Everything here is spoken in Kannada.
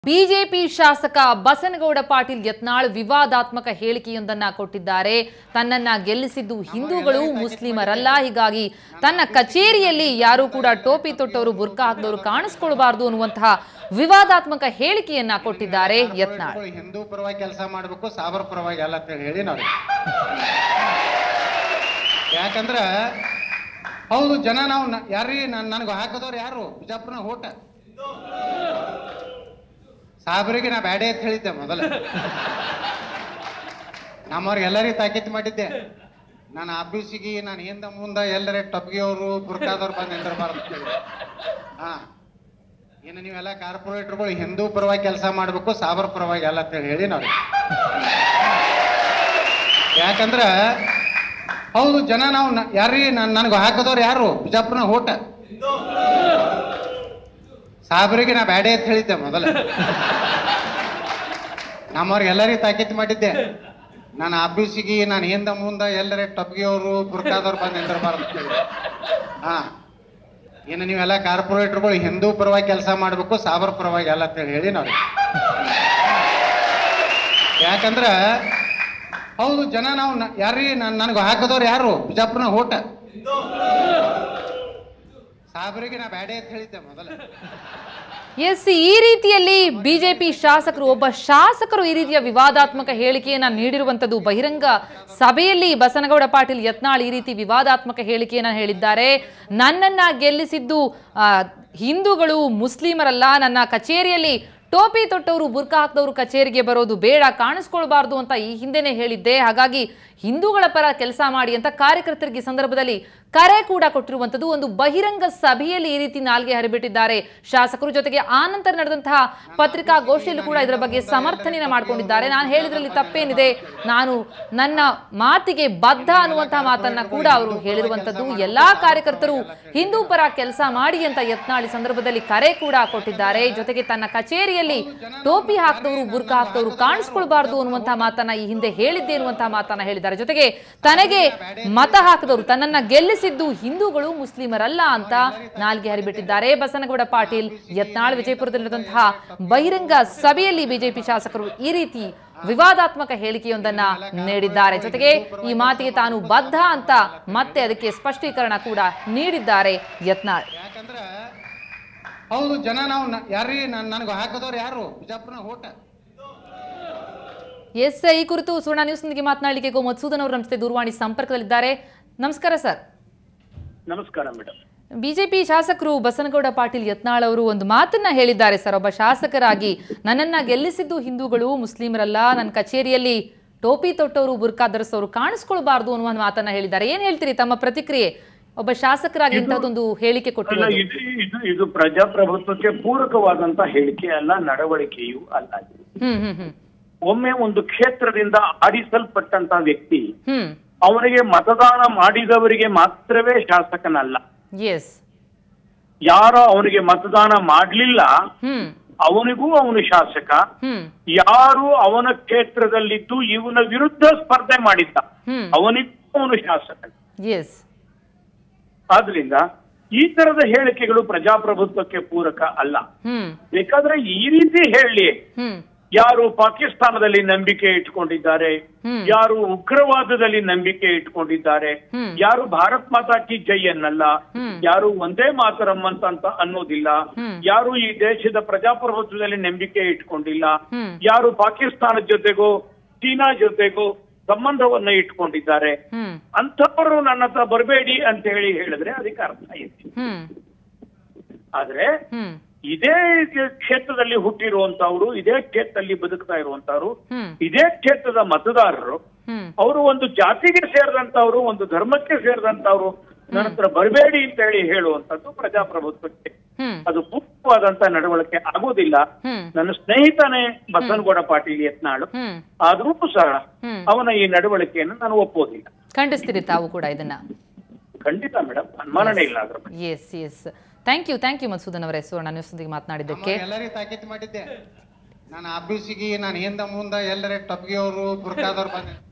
ಬಿಜೆಪಿ ಶಾಸಕ ಬಸನಗೌಡ ಪಾಟೀಲ್ ಯತ್ನಾಳ್ ವಿವಾದಾತ್ಮಕ ಹೇಳಿಕೆಯೊಂದನ್ನ ಕೊಟ್ಟಿದ್ದಾರೆ ತನ್ನನ್ನ ಗೆಲ್ಲಿಸಿದ್ದು ಹಿಂದೂಗಳು ಮುಸ್ಲಿಮರಲ್ಲ ಹೀಗಾಗಿ ತನ್ನ ಕಚೇರಿಯಲ್ಲಿ ಯಾರು ಕೂಡ ಟೋಪಿ ತೊಟ್ಟವರು ಬುರ್ಕಾ ಹಾಕಿದವರು ಕಾಣಿಸ್ಕೊಳ್ಬಾರ್ದು ಅನ್ನುವಂತಹ ವಿವಾದಾತ್ಮಕ ಹೇಳಿಕೆಯನ್ನ ಕೊಟ್ಟಿದ್ದಾರೆ ಯತ್ನಾಳ್ ಹಿಂದೂ ಪರವಾಗಿ ಕೆಲಸ ಮಾಡಬೇಕು ಸಾಬರ್ ಪರವಾಗಿ ಅಲ್ಲ ಅಂತೇಳಿ ಹೇಳಿ ನಾವು ಯಾಕಂದ್ರ ಹೌದು ಜನ ನಾವು ಯಾರೀ ನನಗೆ ಹಾಕದವ್ರು ಯಾರು ಬಿಜಾಪುರನ ಓಟ ಸಾಬ್ರಿಗೆ ನಾ ಬ್ಯಾಡೆ ಅಂತ ಹೇಳಿದ್ದೆ ಮೊದಲ ನಮ್ಮವ್ರಿಗೆ ಎಲ್ಲರಿಗೂ ತಾಕೀತು ಮಾಡಿದ್ದೆ ನಾನು ಆಫೀಸಿಗೆ ನಾನು ಹಿಂದ ಮುಂದ ಎಲ್ಲರೇ ಟಪ್ಗಿಯವರು ಬುರ್ಕಾದವ್ರು ಬಂದು ನಿಂದಿರಬಾರ್ದು ಅಂತ ಹೇಳಿ ಹಾ ಏನು ನೀವೆಲ್ಲ ಕಾರ್ಪೊರೇಟರ್ಗಳು ಹಿಂದೂ ಪರವಾಗಿ ಕೆಲಸ ಮಾಡಬೇಕು ಸಾಬರ್ ಪರವಾಗಿ ಅಲ್ಲ ಅಂತೇಳಿ ಹೇಳಿ ನಾವು ಯಾಕಂದ್ರ ಹೌದು ಜನ ನಾವು ಯಾರೀ ನನಗೆ ಹಾಕದವ್ರು ಯಾರು ಬಿಜಾಪುರನ ಓಟ ಸಾಬ್ರಿಗೆ ನಾ ಬ್ಯಾಡೆ ಅಂತ ಹೇಳಿದ್ದೆ ಮೊದಲ ನಮ್ಮವ್ರಿಗೆ ಎಲ್ಲರಿಗೂ ತಾಕೀತು ಮಾಡಿದ್ದೆ ನಾನು ಆಫೀಸಿಗೆ ನಾನು ಹಿಂದ ಮುಂದ ಎಲ್ಲರೇ ಟಪ್ಗಿಯವರು ಬುರ್ಕಾದವ್ರು ಬಂದು ನಿಂದಿರಬಾರ್ದು ಅಂತ ಹೇಳಿ ಹಾ ಏನು ನೀವೆಲ್ಲ ಕಾರ್ಪೊರೇಟರ್ಗಳು ಹಿಂದೂ ಪರವಾಗಿ ಕೆಲಸ ಮಾಡಬೇಕು ಸಾಬರ್ ಪರವಾಗಿ ಅಲ್ಲ ಅಂತೇಳಿ ಹೇಳಿ ನಾವು ಯಾಕಂದ್ರ ಹೌದು ಜನ ನಾವು ಯಾರೀ ನನಗೆ ಹಾಕದವ್ರು ಯಾರು ಬಿಜಾಪುರನ ಓಟ ಸಾಬ್ರಿಗೆ ನಾ ಬ್ಯಾಡೆ ಅಂತ ಹೇಳಿದ್ದೆ ಮೊದಲ ಎಸ್ ಈ ರೀತಿಯಲ್ಲಿ ಬಿಜೆಪಿ ಶಾಸಕರು ಒಬ್ಬ ಶಾಸಕರು ಈ ರೀತಿಯ ವಿವಾದಾತ್ಮಕ ಹೇಳಿಕೆಯನ್ನ ನೀಡಿರುವಂತದ್ದು ಬಹಿರಂಗ ಸಭೆಯಲ್ಲಿ ಬಸನಗೌಡ ಪಾಟೀಲ್ ಯತ್ನಾಳ್ ಈ ರೀತಿ ವಿವಾದಾತ್ಮಕ ಹೇಳಿಕೆಯನ್ನ ಹೇಳಿದ್ದಾರೆ ನನ್ನನ್ನ ಗೆಲ್ಲಿಸಿದ್ದು ಆ, ಹಿಂದೂಗಳು ಮುಸ್ಲಿಮರಲ್ಲ ನನ್ನ ಕಚೇರಿಯಲ್ಲಿ ಟೋಪಿ ತೊಟ್ಟವರು ಬುರ್ಕಾ ಹಾಕಿದವರು ಕಚೇರಿಗೆ ಬರೋದು ಬೇಡ ಕಾಣಿಸ್ಕೊಳ್ಬಾರ್ದು ಅಂತ ಈ ಹಿಂದೆನೆ ಹೇಳಿದ್ದೆ ಹಾಗಾಗಿ ಹಿಂದೂಗಳ ಪರ ಕೆಲಸ ಮಾಡಿ ಅಂತ ಕಾರ್ಯಕರ್ತರಿಗೆ ಈ ಸಂದರ್ಭದಲ್ಲಿ ಕರೆ ಕೂಡ ಕೊಟ್ಟಿರುವಂತದ್ದು ಒಂದು ಬಹಿರಂಗ ಸಭೆಯಲ್ಲಿ ಈ ರೀತಿ ನಾಲ್ಗೆ ಹರಿಬಿಟ್ಟಿದ್ದಾರೆ ಶಾಸಕರು ಜೊತೆಗೆ ಆನಂತರ ನಡೆದಂತಹ ಪತ್ರಿಕಾಗೋಷ್ಠಿಯಲ್ಲೂ ಕೂಡ ಇದರ ಬಗ್ಗೆ ಸಮರ್ಥನೆಯನ್ನ ಮಾಡ್ಕೊಂಡಿದ್ದಾರೆ ನಾನು ಹೇಳಿದ್ರಲ್ಲಿ ತಪ್ಪೇನಿದೆ ನಾನು ನನ್ನ ಮಾತಿಗೆ ಬದ್ಧ ಅನ್ನುವಂತಹ ಮಾತನ್ನ ಕೂಡ ಅವರು ಹೇಳಿರುವಂತದ್ದು ಎಲ್ಲಾ ಕಾರ್ಯಕರ್ತರು ಹಿಂದೂ ಪರ ಕೆಲಸ ಮಾಡಿ ಅಂತ ಯತ್ನಾಳ್ ಈ ಸಂದರ್ಭದಲ್ಲಿ ಕರೆ ಕೂಡ ಕೊಟ್ಟಿದ್ದಾರೆ ಜೊತೆಗೆ ತನ್ನ ಕಚೇರಿಯಲ್ಲಿ ಟೋಪಿ ಹಾಕಿದವರು ಬುರ್ಕಾ ಹಾಕಿದವರು ಕಾಣಿಸ್ಕೊಳ್ಬಾರ್ದು ಅನ್ನುವಂತಹ ಮಾತನ್ನ ಈ ಹಿಂದೆ ಹೇಳಿದ್ದೆ ಅನ್ನುವಂತಹ ಮಾತನ್ನ ಹೇಳಿದ್ದಾರೆ ಜೊತೆಗೆ ತನಗೆ ಮತ ಹಾಕಿದವರು ತನ್ನನ್ನ ಗೆಲ್ಲಿಸಿದ್ದು ಹಿಂದೂಗಳು ಮುಸ್ಲಿಮರಲ್ಲ ಅಂತ ನಾಲ್ಗೆ ಹರಿಬಿಟ್ಟಿದ್ದಾರೆ ಬಸನಗೌಡ ಪಾಟೀಲ್ ಯತ್ನಾಳ್ ವಿಜಯಪುರದಲ್ಲಿ ನಡೆದಂತಹ ಬಹಿರಂಗ ಸಭೆಯಲ್ಲಿ ಬಿಜೆಪಿ ಶಾಸಕರು ಈ ರೀತಿ ವಿವಾದಾತ್ಮಕ ಹೇಳಿಕೆಯೊಂದನ್ನ ನೀಡಿದ್ದಾರೆ ಜೊತೆಗೆ ಈ ಮಾತಿಗೆ ತಾನು ಬದ್ಧ ಅಂತ ಮತ್ತೆ ಅದಕ್ಕೆ ಸ್ಪಷ್ಟೀಕರಣ ಕೂಡ ನೀಡಿದ್ದಾರೆ ಯತ್ನಾಳ್ ಯಾಕಂದ್ರ ಹೌದು ಜನ ನಾವು ಯಾರೀ ನನಗೆ ಹಾಕದವ್ರು ಯಾರು ಬಿಜಾಪುರನ ಓಟ ಎಸ್ ಈ ಕುರಿತು ಸುವರ್ಣ ನ್ಯೂಸ್ನೊಂದಿಗೆ ಮಾತನಾಡಲಿಕ್ಕೆ ಗೋ ಮಧುಸೂದನ್ ಅವರು ನಮ್ಮ ಜೊತೆ ದೂರವಾಣಿ ಸಂಪರ್ಕದಲ್ಲಿದ್ದಾರೆ ನಮಸ್ಕಾರ ಸರ್ ನಮಸ್ಕಾರ ಮೇಡಮ್ ಬಿಜೆಪಿ ಶಾಸಕರು ಬಸನಗೌಡ ಪಾಟೀಲ್ ಯತ್ನಾಳ್ ಅವರು ಒಂದು ಮಾತನ್ನ ಹೇಳಿದ್ದಾರೆ ಸರ್ ಒಬ್ಬ ಶಾಸಕರಾಗಿ ನನ್ನನ್ನ ಗೆಲ್ಲಿಸಿದ್ದು ಹಿಂದೂಗಳು ಮುಸ್ಲಿಮರಲ್ಲ ನನ್ನ ಕಚೇರಿಯಲ್ಲಿ ಟೋಪಿ ತೊಟ್ಟವರು ಬುರ್ಕಾ ಧರಿಸೋರು ಕಾಣಿಸ್ಕೊಳ್ಬಾರ್ದು ಅನ್ನುವ ಮಾತನ್ನ ಹೇಳಿದ್ದಾರೆ ಏನ್ ಹೇಳ್ತೀರಿ ತಮ್ಮ ಪ್ರತಿಕ್ರಿಯೆ ಒಬ್ಬ ಶಾಸಕರಾಗಿ ಇಂಥದ್ದೊಂದು ಹೇಳಿಕೆ ಅಲ್ಲ ಕೊಟ್ಟಿರೋದು ಇದು ಇದು ಇದು ಪ್ರಜಾಪ್ರಭುತ್ವಕ್ಕೆ ಪೂರಕವಾದಂತ ಹೇಳಿಕೆ ಅಲ್ಲ ನಡವಳಿಕೆಯೂ ಅಲ್ಲ ಹ್ಮ್ ಹ್ಮ್ ಹ್ಮ್ ಒಮ್ಮೆ ಒಂದು ಕ್ಷೇತ್ರದಿಂದ ಆಡಿಸಲ್ಪಟ್ಟಂತ ವ್ಯಕ್ತಿ ಹ್ಮ್ ಅವನಿಗೆ ಮತದಾನ ಮಾಡಿದವರಿಗೆ ಮಾತ್ರವೇ ಶಾಸಕನಲ್ಲ ಎಸ್ ಯಾರೋ ಅವನಿಗೆ ಮತದಾನ ಮಾಡ್ಲಿಲ್ಲ ಹ್ಮ್ ಅವನಿಗೂ ಅವನು ಶಾಸಕ ಹ್ಮ್ ಯಾರು ಅವನ ಕ್ಷೇತ್ರದಲ್ಲಿದ್ದು ಇವನ ವಿರುದ್ಧ ಸ್ಪರ್ಧೆ ಮಾಡಿದ್ದ ಹ್ಮ್ ಅವನಿಗೂ ಅವನು ಶಾಸಕ ಎಸ್ ಆದ್ರಿಂದ ಈ ತರದ ಹೇಳಿಕೆಗಳು ಪ್ರಜಾಪ್ರಭುತ್ವಕ್ಕೆ ಪೂರಕ ಅಲ್ಲ ಹ್ಮ್ ಬೇಕಾದ್ರೆ ಈ ರೀತಿ ಹೇಳಿ ಹ್ಮ್ ಯಾರು ಪಾಕಿಸ್ತಾನದಲ್ಲಿ ನಂಬಿಕೆ ಇಟ್ಕೊಂಡಿದ್ದಾರೆ ಹ್ಮ್. ಯಾರು ಉಗ್ರವಾದದಲ್ಲಿ ನಂಬಿಕೆ ಇಟ್ಕೊಂಡಿದ್ದಾರೆ ಹ್ಮ್. ಯಾರು ಭಾರತ್ ಮಾತಾ ಕಿ ಜೈ ಅನ್ನಲ್ಲ ಹ್ಮ್. ಯಾರು ಒಂದೇ ಮಾತರಂ ಅಂತ ಅಂತ ಅನ್ನೋದಿಲ್ಲ ಹ್ಮ್. ಯಾರು ಈ ದೇಶದ ಪ್ರಜಾಪ್ರಭುತ್ವದಲ್ಲಿ ನಂಬಿಕೆ ಇಟ್ಕೊಂಡಿಲ್ಲ ಹ್ಮ್. ಯಾರು ಪಾಕಿಸ್ತಾನದ ಜೊತೆಗೋ ಚೀನಾ ಜೊತೆಗೋ ಸಂಬಂಧವನ್ನ ಇಟ್ಕೊಂಡಿದ್ದಾರೆ ಹ್ಮ್ ಅಂಥವರು ನನ್ನ ಹತ್ರ ಬರಬೇಡಿ ಅಂತ ಹೇಳಿ ಹೇಳಿದ್ರೆ ಅದಕ್ಕೆ ಅರ್ಥ ಇದೆ ಹ್ಮ್ ಆದ್ರೆ ಹ್ಮ್ ಇದೇ ಕ್ಷೇತ್ರದಲ್ಲಿ ಹುಟ್ಟಿರುವಂತವ್ರು ಇದೇ ಕ್ಷೇತ್ರದಲ್ಲಿ ಬದುಕ್ತಾ ಇರುವಂತವ್ರು ಹ್ಮ್ ಇದೇ ಕ್ಷೇತ್ರದ ಮತದಾರರು ಹ್ಮ್ ಅವರು ಒಂದು ಜಾತಿಗೆ ಸೇರಿದಂತವ್ರು ಒಂದು ಧರ್ಮಕ್ಕೆ ಸೇರಿದಂತವ್ರು ನನ್ನ ಹತ್ರ ಬರಬೇಡಿ ಅಂತ ಹೇಳಿ ಹೇಳುವಂತದ್ದು ಪ್ರಜಾಪ್ರಭುತ್ವಕ್ಕೆ ಹ್ಮ್ ಅದು ಪೂರ್ವವಾದಂತ ನಡವಳಿಕೆ ಆಗೋದಿಲ್ಲ ಹ್ಮ್ ನನ್ನ ಸ್ನೇಹಿತನೇ ಬಸವನಗೌಡ ಪಾಟೀಲ್ ಯತ್ನಾಳು ಹ್ಮ್ ಆದ್ರೂ ಸಹ ಹ್ಮ್. ಅವನ ಈ ನಡವಳಿಕೆಯನ್ನು ನಾನು ಒಪ್ಪೋದಿಲ್ಲ ಖಂಡಿಸ್ತೀರಿ ತಾವು ಕೂಡ ಇದನ್ನ ಖಂಡಿತ ಮೇಡಮ್ ಅನುಮಾನನೇ ಇಲ್ಲ ಅದ್ರ ಬಗ್ಗೆ yes yes thank you thank you Madhusudan ಅವರೇ ಸುವರ್ಣ ನ್ಯೂಸ್ನೊಂದಿಗೆ ಮಾತನಾಡಿದ್ದಕ್ಕೆ ಎಲ್ಲರಿಗೂ ತಾಕೀತು ಮಾಡಿದ್ದೆ ನಾನು ಆಫೀಸಿಗೆ ನಾನು ಹಿಂದ ಮುಂದ ಎಲ್ಲರೇ ಟಪ್ಗಿಯವರು ಬುರ್ಕಾದವ್ರು ಬಂದು